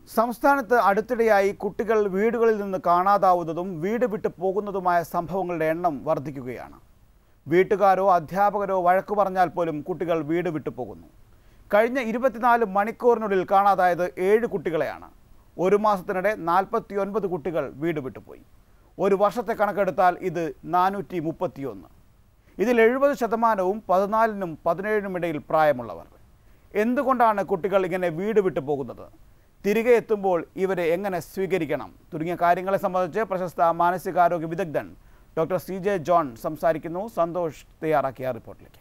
സംസ്ഥാനത്ത് അടുത്തിടെയായി കുട്ടികൾ വീടുകളിൽ നിന്ന് കാണാതാവുന്നതും വീട് വിട്ടു പോകുന്നതുമായ സംഭവങ്ങളുടെ എണ്ണം വർദ്ധിക്കുകയാണ് വീട്ടുകാരോ അധ്യാപകരോ വഴക്കു പറഞ്ഞാൽ പോലും കുട്ടികൾ വീട് വിട്ടു പോകുന്നു കഴിഞ്ഞ ഇരുപത്തിനാല് മണിക്കൂറിനുള്ളിൽ കാണാതായത് ഏഴ് കുട്ടികളെയാണ് ഒരു മാസത്തിനിടെ നാൽപ്പത്തിയൊൻപത് കുട്ടികൾ വീട് വിട്ടുപോയി ഒരു വർഷത്തെ കണക്കെടുത്താൽ ഇത് നാനൂറ്റി മുപ്പത്തിയൊന്ന് ഇതിൽ എഴുപത് ശതമാനവും പതിനാലിനും പതിനേഴിനും ഇടയിൽ പ്രായമുള്ളവർ എന്തുകൊണ്ടാണ് കുട്ടികൾ ഇങ്ങനെ വീട് വിട്ടു പോകുന്നത് തിരികെ എത്തുമ്പോൾ ഇവരെ എങ്ങനെ സ്വീകരിക്കണം തുടങ്ങിയ കാര്യങ്ങളെ സംബന്ധിച്ച് പ്രശസ്ത മാനസികാരോഗ്യ വിദഗ്ധൻ ഡോക്ടർ സി ജെ ജോൺ സംസാരിക്കുന്നു സന്തോഷ് തയ്യാറാക്കിയ റിപ്പോർട്ടിലേക്ക്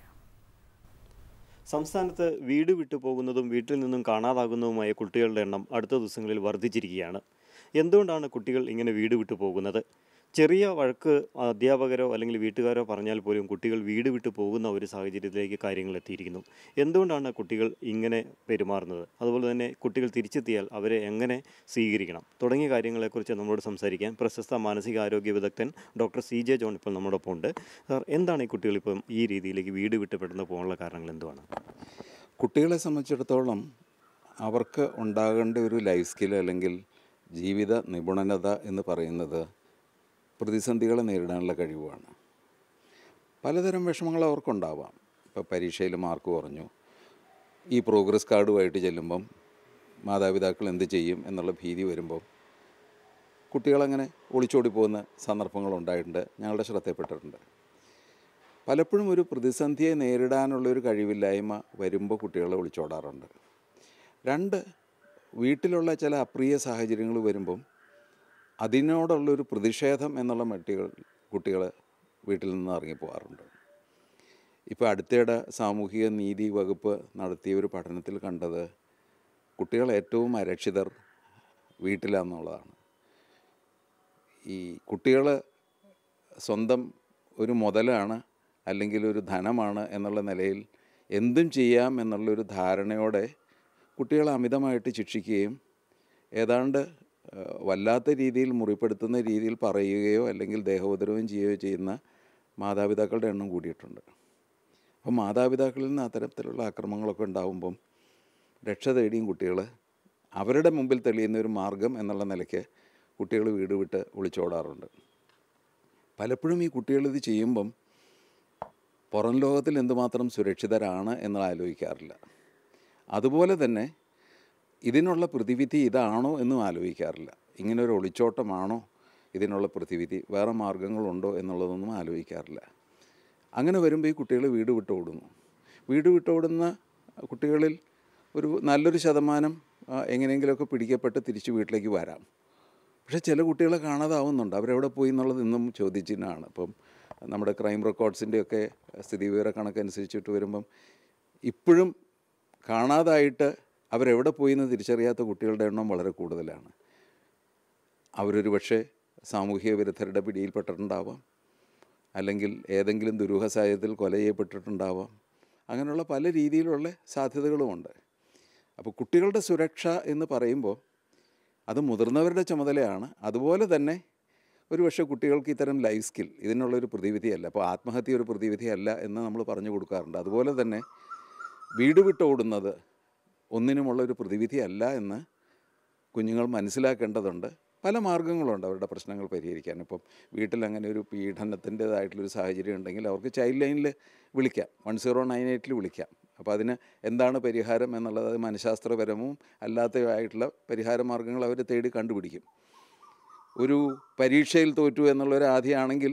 സംസ്ഥാനത്ത് വീട് വിട്ടു പോകുന്നതും വീട്ടിൽ നിന്നും കാണാതാകുന്നതുമായ കുട്ടികളുടെ എണ്ണം അടുത്ത ദിവസങ്ങളിൽ വർദ്ധിച്ചിരിക്കുകയാണ് എന്തുകൊണ്ടാണ് കുട്ടികൾ ഇങ്ങനെ വീട് വിട്ടു പോകുന്നത് ചെറിയ വഴക്ക് അധ്യാപകരോ അല്ലെങ്കിൽ വീട്ടുകാരോ പറഞ്ഞാൽ പോലും കുട്ടികൾ വീട് വിട്ടു പോകുന്ന ഒരു സാഹചര്യത്തിലേക്ക് കാര്യങ്ങൾ എത്തിയിരിക്കുന്നു എന്തുകൊണ്ടാണ് കുട്ടികൾ ഇങ്ങനെ പെരുമാറുന്നത് അതുപോലെ തന്നെ കുട്ടികൾ തിരിച്ചെത്തിയാൽ അവരെ എങ്ങനെ സ്വീകരിക്കണം തുടങ്ങിയ കാര്യങ്ങളെക്കുറിച്ച് നമ്മളോട് സംസാരിക്കാൻ പ്രശസ്ത മാനസികാരോഗ്യ വിദഗ്ധൻ ഡോക്ടർ സി ജെ ജോൺ ഇപ്പോൾ നമ്മോടൊപ്പം ഉണ്ട് സാർ എന്താണ് ഈ കുട്ടികൾ ഇപ്പം ഈ രീതിയിലേക്ക് വീട് വിട്ട് പെട്ടെന്ന് പോകാനുള്ള കാരണങ്ങൾ എന്തുവാണ് കുട്ടികളെ സംബന്ധിച്ചിടത്തോളം അവർക്ക് ഉണ്ടാകേണ്ട ഒരു ലൈഫ് സ്കിൽ അല്ലെങ്കിൽ ജീവിത നിപുണത എന്ന് പറയുന്നത് പ്രതിസന്ധികളെ നേരിടാനുള്ള കഴിവാണ് പലതരം വിഷമങ്ങൾ അവർക്കുണ്ടാവാം ഇപ്പോൾ പരീക്ഷയിൽ മാർക്ക് കുറഞ്ഞു ഈ പ്രോഗ്രസ് കാർഡുമായിട്ട് ചെല്ലുമ്പം മാതാപിതാക്കൾ എന്ത് ചെയ്യും എന്നുള്ള ഭീതി വരുമ്പം കുട്ടികളങ്ങനെ ഒളിച്ചോടി പോകുന്ന സന്ദർഭങ്ങളുണ്ടായിട്ടുണ്ട് ഞങ്ങളുടെ ശ്രദ്ധയിൽപ്പെട്ടിട്ടുണ്ട് പലപ്പോഴും ഒരു പ്രതിസന്ധിയെ നേരിടാനുള്ളൊരു കഴിവില്ലായ്മ വരുമ്പോൾ കുട്ടികളെ ഒളിച്ചോടാറുണ്ട് രണ്ട് വീട്ടിലുള്ള ചില അപ്രിയ സാഹചര്യങ്ങൾ വരുമ്പം അതിനോടുള്ളൊരു പ്രതിഷേധം എന്നുള്ള മട്ടികൾ കുട്ടികൾ വീട്ടിൽ നിന്ന് ഇറങ്ങിപ്പോകാറുണ്ട് ഇപ്പോൾ അടുത്തിടെ സാമൂഹിക നീതി വകുപ്പ് നടത്തിയ ഒരു പഠനത്തിൽ കണ്ടത് കുട്ടികൾ ഏറ്റവും അരക്ഷിതർ വീട്ടിലാണെന്നുള്ളതാണ് ഈ കുട്ടികൾ സ്വന്തം ഒരു മുതലാണ് അല്ലെങ്കിൽ ഒരു ധനമാണ് എന്നുള്ള നിലയിൽ എന്തും ചെയ്യാം എന്നുള്ളൊരു ധാരണയോടെ കുട്ടികളെ അമിതമായിട്ട് ശിക്ഷിക്കുകയും ഏതാണ്ട് ഏഹ്, വല്ലാത്ത രീതിയിൽ മുറിപ്പെടുത്തുന്ന രീതിയിൽ പറയുകയോ അല്ലെങ്കിൽ ദേഹോപദ്രവം ചെയ്യുകയോ ചെയ്യുന്ന മാതാപിതാക്കളുടെ എണ്ണം കൂടിയിട്ടുണ്ട് അപ്പം മാതാപിതാക്കളിൽ നിന്ന് അത്തരത്തിലുള്ള ആക്രമണങ്ങളൊക്കെ ഉണ്ടാകുമ്പം രക്ഷ തേടിയും കുട്ടികൾ അവരുടെ മുമ്പിൽ തെളിയുന്ന ഒരു മാർഗം എന്നുള്ള നിലയ്ക്ക് കുട്ടികൾ വീട് വിട്ട് ഒളിച്ചോടാറുണ്ട് പലപ്പോഴും ഈ കുട്ടികൾ ഇത് ചെയ്യുമ്പം പുറം ലോകത്തിൽ എന്തുമാത്രം സുരക്ഷിതരാണ് എന്ന് ആലോചിക്കാറില്ല അതുപോലെ തന്നെ ഇതിനുള്ള പ്രതിവിധി ഇതാണോ എന്നും ആലോചിക്കാറില്ല ഇങ്ങനെ ഒരു ഒളിച്ചോട്ടമാണോ ഇതിനുള്ള പ്രതിവിധി വേറെ മാർഗങ്ങളുണ്ടോ എന്നുള്ളതൊന്നും ആലോചിക്കാറില്ല അങ്ങനെ വരുമ്പോൾ ഈ കുട്ടികൾ വീട് വിട്ടോടുന്നു വീട് വിട്ടോടുന്ന കുട്ടികളിൽ ഒരു നല്ലൊരു ശതമാനം ആ, എങ്ങനെയെങ്കിലുമൊക്കെ പിടിക്കപ്പെട്ട് തിരിച്ച് വീട്ടിലേക്ക് വരാം പക്ഷേ ചില കുട്ടികളെ കാണാതാവുന്നുണ്ട് അവരെവിടെ പോയി എന്നുള്ളത് ഇന്നും ചോദ്യചിഹ്നമാണ് ഇപ്പം നമ്മുടെ ക്രൈം റെക്കോർഡ്സിൻ്റെയൊക്കെ സ്ഥിതിവിവര കണക്കനുസരിച്ചിട്ട് വരുമ്പം ഇപ്പോഴും കാണാതായിട്ട് അവരെവിടെ പോയി എന്ന് തിരിച്ചറിയാത്ത കുട്ടികളുടെ എണ്ണം വളരെ കൂടുതലാണ് അവരൊരു പക്ഷേ സാമൂഹിക വിരുദ്ധരുടെ പിടിയിൽപ്പെട്ടിട്ടുണ്ടാവാം അല്ലെങ്കിൽ ഏതെങ്കിലും ദുരൂഹ സാഹചര്യത്തിൽ കൊല ചെയ്യപ്പെട്ടിട്ടുണ്ടാവാം അങ്ങനെയുള്ള പല രീതിയിലുള്ള സാധ്യതകളുമുണ്ട് അപ്പോൾ കുട്ടികളുടെ സുരക്ഷ എന്ന് പറയുമ്പോൾ അത് മുതിർന്നവരുടെ ചുമതലയാണ് അതുപോലെ തന്നെ ഒരു പക്ഷേ കുട്ടികൾക്ക് ഇത്തരം ലൈഫ് സ്കിൽ ഇതിനുള്ളൊരു പ്രതിവിധിയല്ല അപ്പോൾ ആത്മഹത്യ ഒരു പ്രതിവിധിയല്ല എന്ന് നമ്മൾ പറഞ്ഞു കൊടുക്കാറുണ്ട് അതുപോലെ തന്നെ വീട് വിട്ടോടുന്നത് ഒന്നിനുമുള്ള ഒരു പ്രതിവിധിയല്ല എന്ന് കുഞ്ഞുങ്ങൾ മനസ്സിലാക്കേണ്ടതുണ്ട് പല മാർഗങ്ങളുണ്ട് അവരുടെ പ്രശ്നങ്ങൾ പരിഹരിക്കാൻ ഇപ്പം വീട്ടിൽ അങ്ങനെ ഒരു പീഡനത്തിൻ്റേതായിട്ടുള്ളൊരു സാഹചര്യം ഉണ്ടെങ്കിൽ അവർക്ക് ചൈൽഡ് ലൈനിൽ വിളിക്കാം വൺ സീറോ നയൻ എയ്റ്റിൽ വിളിക്കാം അപ്പോൾ അതിന് എന്താണ് പരിഹാരം എന്നുള്ളത് അത് മനഃശാസ്ത്രപരവും അല്ലാത്തതായിട്ടുള്ള പരിഹാര മാർഗങ്ങൾ അവർ തേടി കണ്ടുപിടിക്കും ഒരു പരീക്ഷയിൽ തോറ്റു എന്നുള്ളൊരു ആദ്യമാണെങ്കിൽ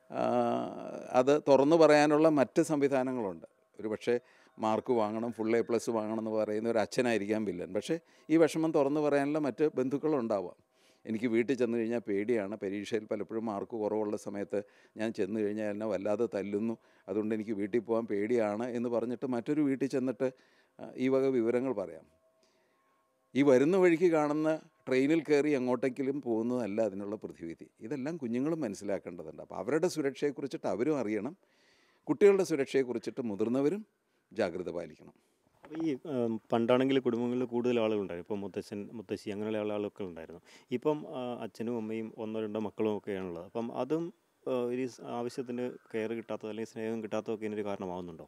അത് തുറന്നു പറയാനുള്ള മറ്റ് സംവിധാനങ്ങളുണ്ട് ഒരു പക്ഷേ മാർക്ക് വാങ്ങണം ഫുൾ എ പ്ലസ് വാങ്ങണം എന്ന് പറയുന്ന ഒരു അച്ഛനായിരിക്കാം വില്ലൻ പക്ഷേ ഈ വിഷമം തുറന്നു പറയാനുള്ള മറ്റ് ബന്ധുക്കളുണ്ടാവാം എനിക്ക് വീട്ടിൽ ചെന്ന് കഴിഞ്ഞാൽ പേടിയാണ് പരീക്ഷയിൽ പലപ്പോഴും മാർക്ക് കുറവുള്ള സമയത്ത് ഞാൻ ചെന്ന് കഴിഞ്ഞാൽ എന്നെ വല്ലാതെ തല്ലുന്നു അതുകൊണ്ട് എനിക്ക് വീട്ടിൽ പോകാൻ പേടിയാണ് എന്ന് പറഞ്ഞിട്ട് മറ്റൊരു വീട്ടിൽ ചെന്നിട്ട് ആ, ഈ വക വിവരങ്ങൾ പറയാം ഈ വരുന്ന വഴിക്ക് കാണുന്ന ട്രെയിനിൽ കയറി എങ്ങോട്ടെങ്കിലും പോകുന്നതല്ല അതിനുള്ള പ്രതിവിധി ഇതെല്ലാം കുഞ്ഞുങ്ങളും മനസ്സിലാക്കേണ്ടതുണ്ട് അപ്പോൾ അവരുടെ സുരക്ഷയെക്കുറിച്ചിട്ട് അവരും അറിയണം കുട്ടികളുടെ സുരക്ഷയെക്കുറിച്ചിട്ട് മുതിർന്നവരും ജാഗ്രത പാലിക്കണം അപ്പോൾ ഈ ഉം, പണ്ടാണെങ്കിൽ കുടുംബങ്ങളിൽ കൂടുതൽ ആളുകളുണ്ടായിരുന്നു ഇപ്പോൾ മുത്തച്ഛൻ മുത്തശ്ശി അങ്ങനെയുള്ള ആളുകളൊക്കെ ഉണ്ടായിരുന്നു ഇപ്പം ആ, അച്ഛനും അമ്മയും ഒന്നോ രണ്ടോ മക്കളും ഒക്കെയാണുള്ളത് അപ്പം അതും ആ, ഒരു സ് ആവശ്യത്തിന് കെയർ കിട്ടാത്തത് അല്ലെങ്കിൽ സ്നേഹം കിട്ടാത്തതൊക്കെ ഇതിനൊരു കാരണമാവുന്നുണ്ടോ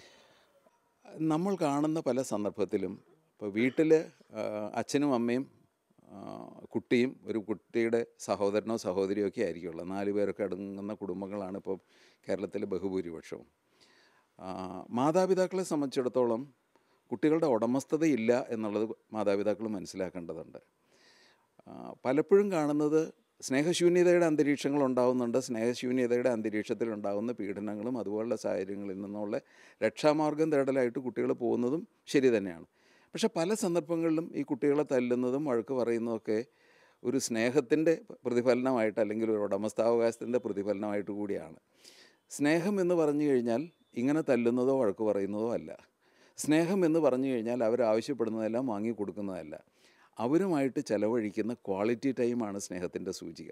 നമ്മൾ കാണുന്ന പല സന്ദർഭത്തിലും ഇപ്പോൾ വീട്ടിൽ അച്ഛനും അമ്മയും കുട്ടിയും ഒരു കുട്ടിയുടെ സഹോദരനോ സഹോദരിയോ ഒക്കെ ആയിരിക്കുള്ളൂ നാല് പേരൊക്കെ അടങ്ങുന്ന കുടുംബങ്ങളാണ് ഇപ്പോൾ കേരളത്തിലെ ബഹുഭൂരിപക്ഷവും ആ, മാതാപിതാക്കളെ സംബന്ധിച്ചിടത്തോളം കുട്ടികളുടെ ഉടമസ്ഥതയില്ല എന്നുള്ളത് മാതാപിതാക്കൾ മനസ്സിലാക്കേണ്ടതുണ്ട് ആ, പലപ്പോഴും കാണുന്നത് സ്നേഹശൂന്യതയുടെ അന്തരീക്ഷങ്ങൾ ഉണ്ടാകുന്നുണ്ട് സ്നേഹശൂന്യതയുടെ അന്തരീക്ഷത്തിൽ ഉണ്ടാകുന്ന പീഡനങ്ങളും അതുപോലുള്ള സാഹചര്യങ്ങളിൽ നിന്നുള്ള രക്ഷാമാർഗം തേടലായിട്ട് കുട്ടികൾ പോകുന്നതും ശരി തന്നെയാണ് പക്ഷെ പല സന്ദർഭങ്ങളിലും ഈ കുട്ടികളെ തല്ലുന്നതും വഴക്ക് പറയുന്നതൊക്കെ ഒരു സ്നേഹത്തിൻ്റെ പ്രതിഫലനമായിട്ട് അല്ലെങ്കിൽ ഒരു ഉടമസ്ഥാവകാശത്തിൻ്റെ പ്രതിഫലനമായിട്ട് കൂടിയാണ് സ്നേഹം എന്ന് പറഞ്ഞു കഴിഞ്ഞാൽ ഇങ്ങനെ തല്ലുന്നതോ വഴക്ക് പറയുന്നതോ അല്ല സ്നേഹം എന്ന് പറഞ്ഞു കഴിഞ്ഞാൽ അവർ ആവശ്യപ്പെടുന്നതെല്ലാം വാങ്ങി കൊടുക്കുന്നതല്ല അവരുമായിട്ട് ചെലവഴിക്കുന്ന ക്വാളിറ്റി ടൈമാണ് സ്നേഹത്തിൻ്റെ സൂചിക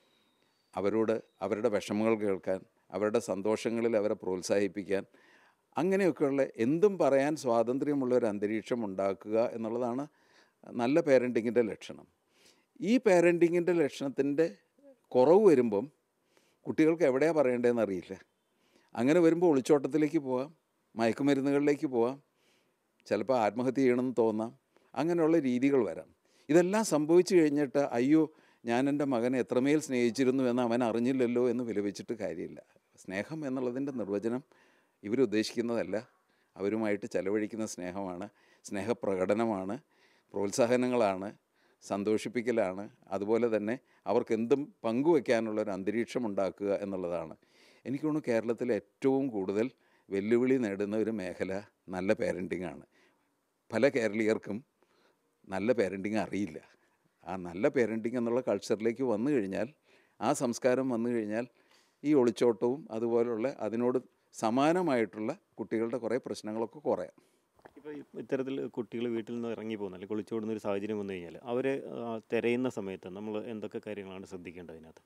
അവരോട് അവരുടെ വിഷമങ്ങൾ കേൾക്കാൻ അവരുടെ സന്തോഷങ്ങളിൽ അവരെ പ്രോത്സാഹിപ്പിക്കാൻ അങ്ങനെയൊക്കെയുള്ള എന്തും പറയാൻ സ്വാതന്ത്ര്യമുള്ള ഒരു അന്തരീക്ഷം ഉണ്ടാക്കുക എന്നുള്ളതാണ് നല്ല പേരൻറ്റിങ്ങിൻ്റെ ലക്ഷണം ഈ പേരൻറ്റിങ്ങിൻ്റെ ലക്ഷണത്തിൻ്റെ കുറവ് വരുമ്പം കുട്ടികൾക്ക് എവിടെയാണ് പറയേണ്ടതെന്ന് അറിയില്ല അങ്ങനെ വരുമ്പോൾ ഒളിച്ചോട്ടത്തിലേക്ക് പോവാം മയക്കുമരുന്നുകളിലേക്ക് പോവാം ചിലപ്പോൾ ആത്മഹത്യ ചെയ്യണമെന്ന് തോന്നാം അങ്ങനെയുള്ള രീതികൾ വരാം ഇതെല്ലാം സംഭവിച്ചു കഴിഞ്ഞിട്ട് അയ്യോ ഞാൻ എൻ്റെ മകനെ എത്രമേൽ സ്നേഹിച്ചിരുന്നു എന്ന് അവൻ അറിഞ്ഞില്ലല്ലോ എന്ന് വിലപിച്ചിട്ട് കാര്യമില്ല സ്നേഹം എന്നുള്ളതിൻ്റെ നിർവചനം ഇവരുദ്ദേശിക്കുന്നതല്ല അവരുമായിട്ട് ചെലവഴിക്കുന്ന സ്നേഹമാണ് സ്നേഹപ്രകടനമാണ് പ്രോത്സാഹനങ്ങളാണ് സന്തോഷിപ്പിക്കലാണ് അതുപോലെ തന്നെ അവർക്ക് എന്തും പങ്കുവെക്കാനുള്ള ഒരു അന്തരീക്ഷം ഉണ്ടാക്കുക എന്നുള്ളതാണ് എനിക്ക് തോന്നുന്നു കേരളത്തിലെ ഏറ്റവും കൂടുതൽ വെല്ലുവിളി നേടുന്ന ഒരു മേഖല നല്ല പാരൻറ്റിംഗ് ആണ് പല കേരളീയർക്കും നല്ല പാരൻറ്റിങ് അറിയില്ല ആ നല്ല പാരൻറ്റിങ് എന്നുള്ള കൾച്ചറിലേക്ക് വന്നു കഴിഞ്ഞാൽ ആ സംസ്കാരം വന്നു കഴിഞ്ഞാൽ ഈ ഒളിച്ചോട്ടവും അതുപോലുള്ള അതിനോട് സമാനമായിട്ടുള്ള കുട്ടികളുടെ കുറേ പ്രശ്നങ്ങളൊക്കെ കുറയാം ഇപ്പോൾ ഇത്തരത്തിൽ കുട്ടികൾ വീട്ടിൽ നിന്ന് ഇറങ്ങി പോകുന്ന അല്ലെങ്കിൽ ഒളിച്ചോടുന്ന ഒരു സാഹചര്യം വന്നു കഴിഞ്ഞാൽ അവരെ ആ, തിരയുന്ന സമയത്ത് നമ്മൾ എന്തൊക്കെ കാര്യങ്ങളാണ് ശ്രദ്ധിക്കേണ്ടത് അതിനകത്ത്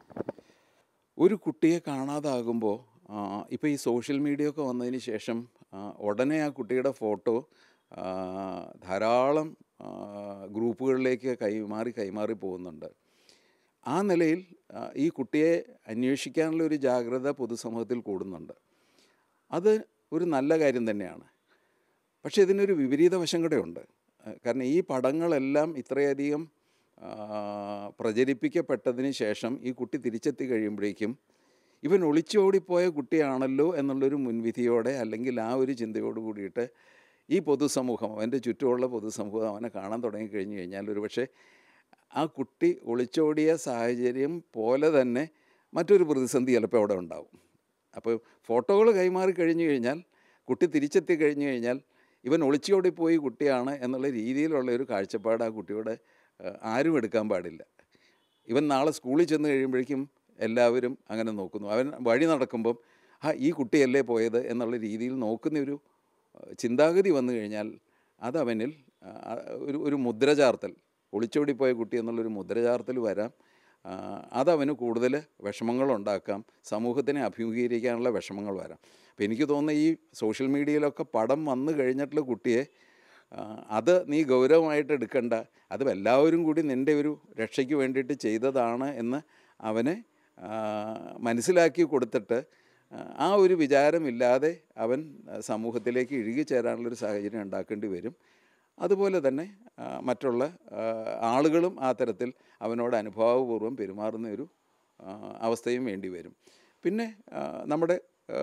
ഒരു കുട്ടിയെ കാണാതാകുമ്പോൾ ഇപ്പോൾ ഈ സോഷ്യൽ മീഡിയ ഒക്കെ വന്നതിന് ശേഷം ആ, ഉടനെ ആ കുട്ടിയുടെ ഫോട്ടോ ആ, ധാരാളം ആ, ഗ്രൂപ്പുകളിലേക്ക് കൈമാറി കൈമാറി പോകുന്നുണ്ട് ആ നിലയിൽ ആ, ഈ കുട്ടിയെ അന്വേഷിക്കാനുള്ള ഒരു ജാഗ്രത പൊതുസമൂഹത്തിൽ കൂടുന്നുണ്ട് അത് ഒരു നല്ല കാര്യം തന്നെയാണ് പക്ഷേ ഇതിനൊരു വിപരീത വശം കൂടെ ഉണ്ട് ഏഹ് കാരണം ഈ പടങ്ങളെല്ലാം ഇത്രയധികം ആ, പ്രചരിപ്പിക്കപ്പെട്ടതിന് ശേഷം ഈ കുട്ടി തിരിച്ചെത്തി കഴിയുമ്പോഴേക്കും ഇവൻ ഒളിച്ചോടിപ്പോയ കുട്ടിയാണല്ലോ എന്നുള്ളൊരു മുൻവിധിയോടെ അല്ലെങ്കിൽ ആ ഒരു ചിന്തയോട് കൂടിയിട്ട് ഈ പൊതുസമൂഹം അവൻ്റെ ചുറ്റുമുള്ള പൊതുസമൂഹം അവനെ കാണാൻ തുടങ്ങി കഴിഞ്ഞു കഴിഞ്ഞാൽ ഒരു പക്ഷേ ആ കുട്ടി ഒളിച്ചോടിയ സാഹചര്യം പോലെ തന്നെ മറ്റൊരു പ്രതിസന്ധി ചിലപ്പോൾ അവിടെ ഉണ്ടാവും അപ്പോൾ ഫോട്ടോകൾ കൈമാറി കഴിഞ്ഞു കഴിഞ്ഞാൽ കുട്ടി തിരിച്ചെത്തി കഴിഞ്ഞു കഴിഞ്ഞാൽ ഇവൻ ഒളിച്ചോടിപ്പോയി കുട്ടിയാണ് എന്നുള്ള രീതിയിലുള്ള ഒരു കാഴ്ചപ്പാട് ആ കുട്ടിയുടെ ഏഹ്, ആരും എടുക്കാൻ പാടില്ല ഇവൻ നാളെ സ്കൂളിൽ ചെന്ന് കഴിയുമ്പോഴേക്കും എല്ലാവരും അങ്ങനെ നോക്കുന്നു അവൻ വഴി നടക്കുമ്പം ആ ഈ കുട്ടിയല്ലേ പോയത് എന്നുള്ള രീതിയിൽ നോക്കുന്ന ഒരു ഏഹ്, ചിന്താഗതി വന്നു കഴിഞ്ഞാൽ അതവനിൽ ആ, ഒരു ഒരു മുദ്ര ചാർത്തൽ ഒളിച്ചോടിപ്പോയ കുട്ടി എന്നുള്ളൊരു മുദ്ര ചാർത്തൽ വരാം ആ, അതവന് കൂടുതൽ വിഷമങ്ങളുണ്ടാക്കാം സമൂഹത്തിനെ അഭിമുഖീകരിക്കാനുള്ള വിഷമങ്ങൾ വരാം അപ്പോൾ എനിക്ക് തോന്നുന്ന ഈ സോഷ്യൽ മീഡിയയിലൊക്കെ പടം വന്നു കഴിഞ്ഞിട്ടുള്ള കുട്ടിയെ ആ, അത് നീ ഗൗരവമായിട്ട് എടുക്കണ്ട അത് എല്ലാവരും കൂടി നിൻ്റെ ഒരു രക്ഷയ്ക്ക് വേണ്ടിയിട്ട് ചെയ്തതാണ് എന്ന് അവനെ ആ, മനസ്സിലാക്കി കൊടുത്തിട്ട് ആ, ആ ഒരു വിചാരമില്ലാതെ അവൻ ആ, സമൂഹത്തിലേക്ക് ഇഴുകി ചേരാനുള്ളൊരു സാഹചര്യം ഉണ്ടാക്കേണ്ടി വരും അതുപോലെ തന്നെ ആ, മറ്റുള്ള ആ, ആളുകളും ആ തരത്തിൽ അവനോട് അനുഭാവപൂർവ്വം പെരുമാറുന്ന ഒരു ആ, അവസ്ഥയും വേണ്ടി വരും പിന്നെ ആ, നമ്മുടെ ആ,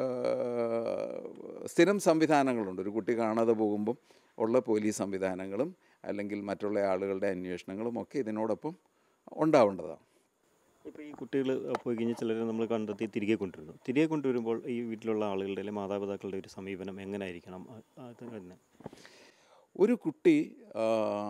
സ്ഥിരം സംവിധാനങ്ങളുണ്ട് ഒരു കുട്ടി കാണാതെ പോകുമ്പം ഉള്ള പോലീസ് സംവിധാനങ്ങളും അല്ലെങ്കിൽ മറ്റുള്ള ആളുകളുടെ അന്വേഷണങ്ങളും ഒക്കെ ഇതിനോടൊപ്പം ഉണ്ടാവേണ്ടതാണ് ഇപ്പോൾ ഈ കുട്ടികൾ പോയി കഴിഞ്ഞാൽ ചിലരെ നമ്മൾ കണ്ടെത്തി തിരികെ കൊണ്ടുവരുന്നു തിരികെ കൊണ്ടുവരുമ്പോൾ ഈ വീട്ടിലുള്ള ആളുകളുടെ അല്ലെങ്കിൽ മാതാപിതാക്കളുടെ ഒരു സമീപനം എങ്ങനെയായിരിക്കണം അ- അത് തന്നെ ഒരു കുട്ടി ആ,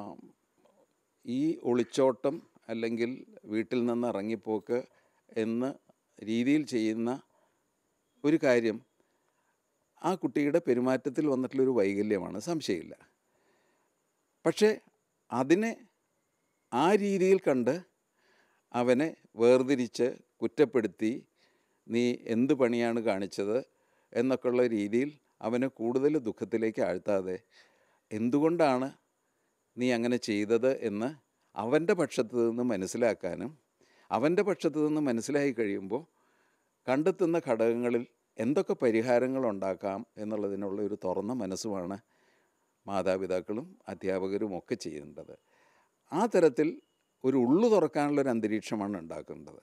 ഈ ഒളിച്ചോട്ടം അല്ലെങ്കിൽ വീട്ടിൽ നിന്ന് ഇറങ്ങിപ്പോക്ക് എന്ന രീതിയിൽ ചെയ്യുന്ന ഒരു കാര്യം ആ കുട്ടിയുടെ പെരുമാറ്റത്തിൽ വന്നിട്ടുള്ളൊരു വൈകല്യമാണ് സംശയമില്ല പക്ഷേ അതിനെ ആ രീതിയിൽ കണ്ട് അവനെ വേർതിരിച്ച് കുറ്റപ്പെടുത്തി നീ എന്ത് പണിയാണ് കാണിച്ചത് എന്നൊക്കെയുള്ള രീതിയിൽ അവനെ കൂടുതൽ ദുഃഖത്തിലേക്ക് ആഴ്ത്താതെ എന്തുകൊണ്ടാണ് നീ അങ്ങനെ ചെയ്തത് എന്ന് അവൻ്റെ പക്ഷത്ത് നിന്ന് മനസ്സിലാക്കാനും അവൻ്റെ പക്ഷത്ത് നിന്ന് മനസ്സിലായി കഴിയുമ്പോൾ കണ്ടെത്തുന്ന ഘടകങ്ങളിൽ എന്തൊക്കെ പരിഹാരങ്ങൾ ഉണ്ടാക്കാം എന്നുള്ളതിനുള്ള ഒരു തുറന്ന മനസ്സുമാണ് മാതാപിതാക്കളും അധ്യാപകരും ഒക്കെ ചെയ്യേണ്ടത് ആ തരത്തിൽ ഒരു ഉള്ളു തുറക്കാനുള്ള ഒരു അന്തരീക്ഷമാണ് ഉണ്ടാക്കേണ്ടത്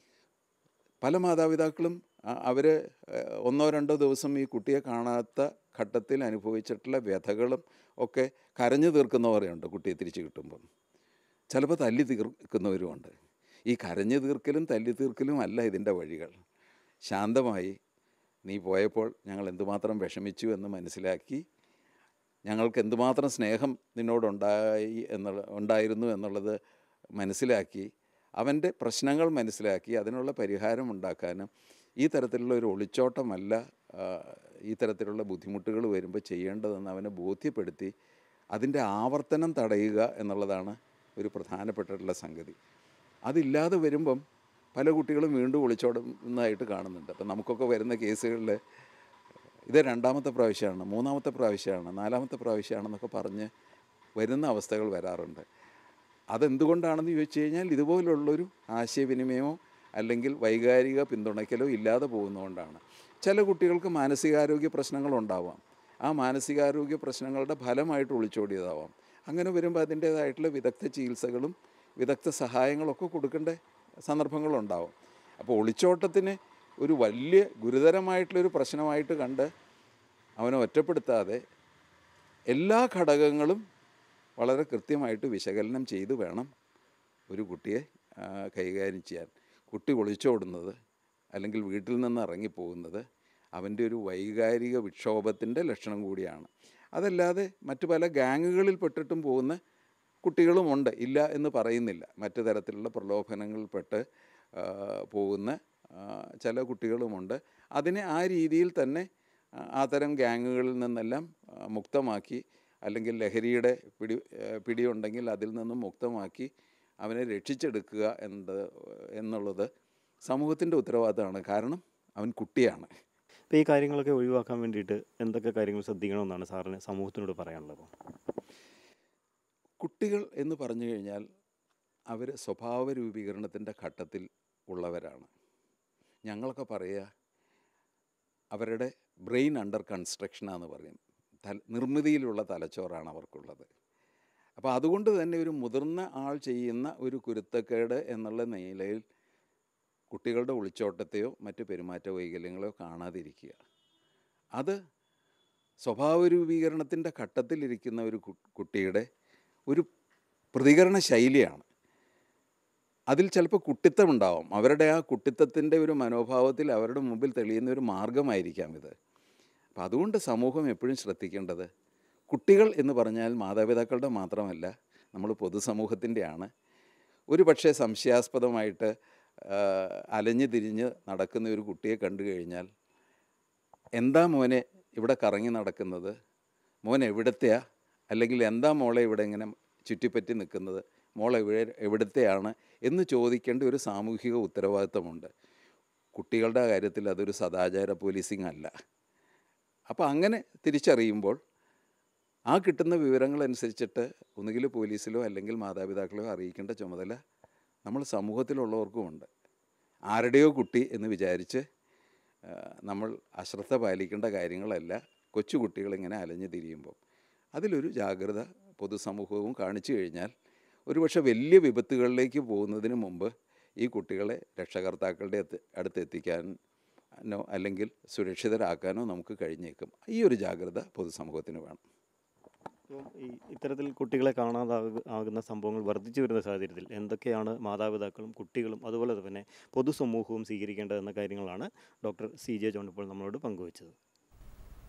പല മാതാപിതാക്കളും അവർ ഒന്നോ രണ്ടോ ദിവസം ഈ കുട്ടിയെ കാണാത്ത ഘട്ടത്തിൽ അനുഭവിച്ചിട്ടുള്ള വ്യഥകളും ഒക്കെ കരഞ്ഞു തീർക്കുന്നവരുണ്ട് കുട്ടിയെ തിരിച്ചു കിട്ടുമ്പം ചിലപ്പോൾ തല്ലി തീർക്കുന്നവരുമുണ്ട് ഈ കരഞ്ഞു തീർക്കലും തല്ലി തീർക്കലും അല്ല ഇതിൻ്റെ വഴികൾ ശാന്തമായി നീ പോയപ്പോൾ ഞങ്ങൾ എന്തുമാത്രം വിഷമിച്ചു എന്ന് മനസ്സിലാക്കി ഞങ്ങൾക്ക് എന്തുമാത്രം സ്നേഹം നിന്നോടുണ്ടായി എന്നുള്ള ഉണ്ടായിരുന്നു എന്നുള്ളത് മനസ്സിലാക്കി അവൻ്റെ പ്രശ്നങ്ങൾ മനസ്സിലാക്കി അതിനുള്ള പരിഹാരം ഉണ്ടാക്കാനും ഈ തരത്തിലുള്ള ഒരു ഒളിച്ചോട്ടമല്ല ആ, ഈ തരത്തിലുള്ള ബുദ്ധിമുട്ടുകൾ വരുമ്പോൾ ചെയ്യേണ്ടതെന്ന് അവനെ ബോധ്യപ്പെടുത്തി അതിൻ്റെ ആവർത്തനം തടയുക എന്നുള്ളതാണ് ഒരു പ്രധാനപ്പെട്ടിട്ടുള്ള സംഗതി അതില്ലാതെ വരുമ്പം പല കുട്ടികളും വീണ്ടും ഒളിച്ചോടുന്നതായിട്ട് കാണുന്നുണ്ട് അപ്പം നമുക്കൊക്കെ വരുന്ന കേസുകളിൽ ഇത് രണ്ടാമത്തെ പ്രാവശ്യമാണ് മൂന്നാമത്തെ പ്രാവശ്യമാണ് നാലാമത്തെ പ്രാവശ്യമാണെന്നൊക്കെ പറഞ്ഞ് വരുന്ന അവസ്ഥകൾ വരാറുണ്ട് അതെന്തുകൊണ്ടാണെന്ന് ചോദിച്ചു കഴിഞ്ഞാൽ ഇതുപോലുള്ളൊരു ആശയവിനിമയമോ അല്ലെങ്കിൽ വൈകാരിക പിന്തുണയ്ക്കലോ ഇല്ലാതെ പോകുന്നതുകൊണ്ടാണ് ചില കുട്ടികൾക്ക് മാനസികാരോഗ്യ പ്രശ്നങ്ങളുണ്ടാവാം ആ മാനസികാരോഗ്യ പ്രശ്നങ്ങളുടെ ഫലമായിട്ട് ഒളിച്ചോടിയതാവാം അങ്ങനെ വരുമ്പോൾ അതിൻ്റേതായിട്ടുള്ള വിദഗ്ധ ചികിത്സകളും വിദഗ്ധ സഹായങ്ങളൊക്കെ കൊടുക്കേണ്ട സന്ദർഭങ്ങളുണ്ടാവും അപ്പോൾ ഒളിച്ചോട്ടത്തിന് ഒരു വലിയ ഗുരുതരമായിട്ടുള്ളൊരു പ്രശ്നമായിട്ട് കണ്ട് അവനെ ഒറ്റപ്പെടുത്താതെ എല്ലാ ഘടകങ്ങളും വളരെ കൃത്യമായിട്ട് വിശകലനം ചെയ്ത് വേണം ഒരു കുട്ടിയെ ആ, കൈകാര്യം ചെയ്യാൻ കുട്ടി ഒളിച്ചോടുന്നത് അല്ലെങ്കിൽ വീട്ടിൽ നിന്ന് ഇറങ്ങിപ്പോകുന്നത് അവൻ്റെ ഒരു വൈകാരിക വിക്ഷോഭത്തിൻ്റെ ലക്ഷണം കൂടിയാണ് അതല്ലാതെ മറ്റു പല ഗാങ്ങുകളിൽ പെട്ടിട്ടും പോകുന്ന കുട്ടികളുമുണ്ട് ഇല്ല എന്ന് പറയുന്നില്ല മറ്റു തരത്തിലുള്ള പ്രലോഭനങ്ങളിൽപ്പെട്ട് ആ, പോകുന്ന ആ, ചില കുട്ടികളുമുണ്ട് അതിനെ ആ രീതിയിൽ തന്നെ ആ, ആ തരം ഗ്യാങ്ങുകളിൽ നിന്നെല്ലാം ആ, മുക്തമാക്കി അല്ലെങ്കിൽ ലഹരിയുടെ പിടി ആ, പിടിയുണ്ടെങ്കിൽ അതിൽ നിന്നും മുക്തമാക്കി അവനെ രക്ഷിച്ചെടുക്കുക എന്നത് എന്നുള്ളത് സമൂഹത്തിൻ്റെ ഉത്തരവാദിത്തമാണ് കാരണം അവൻ കുട്ടിയാണ് അപ്പോൾ ഈ കാര്യങ്ങളൊക്കെ ഒഴിവാക്കാൻ വേണ്ടിയിട്ട് എന്തൊക്കെ കാര്യങ്ങൾ ശ്രദ്ധിക്കണമെന്നാണ് സാറിന് സമൂഹത്തിനോട് പറയാനുള്ളത് കുട്ടികൾ എന്ന് പറഞ്ഞു കഴിഞ്ഞാൽ അവർ സ്വഭാവ രൂപീകരണത്തിൻ്റെ ഘട്ടത്തിൽ ഉള്ളവരാണ് ഞങ്ങളൊക്കെ പറയുക അവരുടെ ബ്രെയിൻ അണ്ടർ കൺസ്ട്രക്ഷനാന്ന് പറയും തല നിർമ്മിതിയിലുള്ള തലച്ചോറാണ് അവർക്കുള്ളത് അപ്പോൾ അതുകൊണ്ട് തന്നെ ഒരു മുതിർന്ന ആൾ ചെയ്യുന്ന ഒരു കുരുത്തക്കേട് എന്നുള്ള നിലയിൽ കുട്ടികളുടെ ഒളിച്ചോട്ടത്തെയോ മറ്റ് പെരുമാറ്റ വൈകല്യങ്ങളോ കാണാതിരിക്കുക അത് സ്വഭാവ രൂപീകരണത്തിൻ്റെ ഘട്ടത്തിലിരിക്കുന്ന ഒരു കു- കുട്ടിയുടെ ഒരു പ്രതികരണ ശൈലിയാണ് അതിൽ ചിലപ്പോൾ കുട്ടിത്തമുണ്ടാവും അവരുടെ ആ കുട്ടിത്തത്തിൻ്റെ ഒരു മനോഭാവത്തിൽ അവരുടെ മുമ്പിൽ തെളിയുന്ന ഒരു മാർഗമായിരിക്കാം ഇത് അപ്പം അതുകൊണ്ട് സമൂഹം എപ്പോഴും ശ്രദ്ധിക്കേണ്ടത് കുട്ടികൾ എന്ന് പറഞ്ഞാൽ മാതാപിതാക്കളുടെ മാത്രമല്ല നമ്മൾ പൊതുസമൂഹത്തിൻ്റെയാണ് ഒരു പക്ഷേ സംശയാസ്പദമായിട്ട് ആ, അലഞ്ഞു തിരിഞ്ഞ് നടക്കുന്ന ഒരു കുട്ടിയെ കണ്ടു കഴിഞ്ഞാൽ എന്താ മോനെ ഇവിടെ കറങ്ങി നടക്കുന്നത് മോൻ എവിടത്തെയാ അല്ലെങ്കിൽ എന്താ മോളെ ഇവിടെ ഇങ്ങനെ ചുറ്റിപ്പറ്റി നിൽക്കുന്നത് മോൾ എവിടെ എവിടത്തെയാണ് എന്ന് ചോദിക്കേണ്ട ഒരു സാമൂഹിക ഉത്തരവാദിത്തമുണ്ട് കുട്ടികളുടെ കാര്യത്തിൽ അതൊരു സദാചാര പോലീസിങ് അല്ല അപ്പോൾ അങ്ങനെ തിരിച്ചറിയുമ്പോൾ ആ കിട്ടുന്ന വിവരങ്ങളനുസരിച്ചിട്ട് ഒന്നുകിൽ പോലീസിലോ അല്ലെങ്കിൽ മാതാപിതാക്കളോ അറിയിക്കേണ്ട ചുമതല നമ്മൾ സമൂഹത്തിലുള്ളവർക്കുമുണ്ട് ആരുടെയോ കുട്ടി എന്ന് വിചാരിച്ച് ആ, നമ്മൾ അശ്രദ്ധ പാലിക്കേണ്ട കാര്യങ്ങളല്ല കൊച്ചുകുട്ടികളിങ്ങനെ അലഞ്ഞു തിരിയുമ്പോൾ അതിലൊരു ജാഗ്രത പൊതുസമൂഹവും കാണിച്ചു കഴിഞ്ഞാൽ ഒരുപക്ഷെ വലിയ വിപത്തുകളിലേക്ക് പോകുന്നതിന് മുമ്പ് ഈ കുട്ടികളെ രക്ഷകർത്താക്കളുടെ അടുത്ത് അടുത്ത് എത്തിക്കാനോ അല്ലെങ്കിൽ സുരക്ഷിതരാക്കാനോ നമുക്ക് കഴിഞ്ഞേക്കും ഈ ഒരു ജാഗ്രത പൊതുസമൂഹത്തിന് വേണം ഇപ്പം ഈ ഇത്തരത്തിൽ കുട്ടികളെ കാണാതാക ആകുന്ന സംഭവങ്ങൾ വർദ്ധിച്ചു വരുന്ന സാഹചര്യത്തിൽ എന്തൊക്കെയാണ് മാതാപിതാക്കളും കുട്ടികളും അതുപോലെ തന്നെ പൊതുസമൂഹവും സ്വീകരിക്കേണ്ടതെന്ന കാര്യങ്ങളാണ് ഡോക്ടർ സി ജെ ജോൺ ഇപ്പോൾ നമ്മളോട് പങ്കുവച്ചത്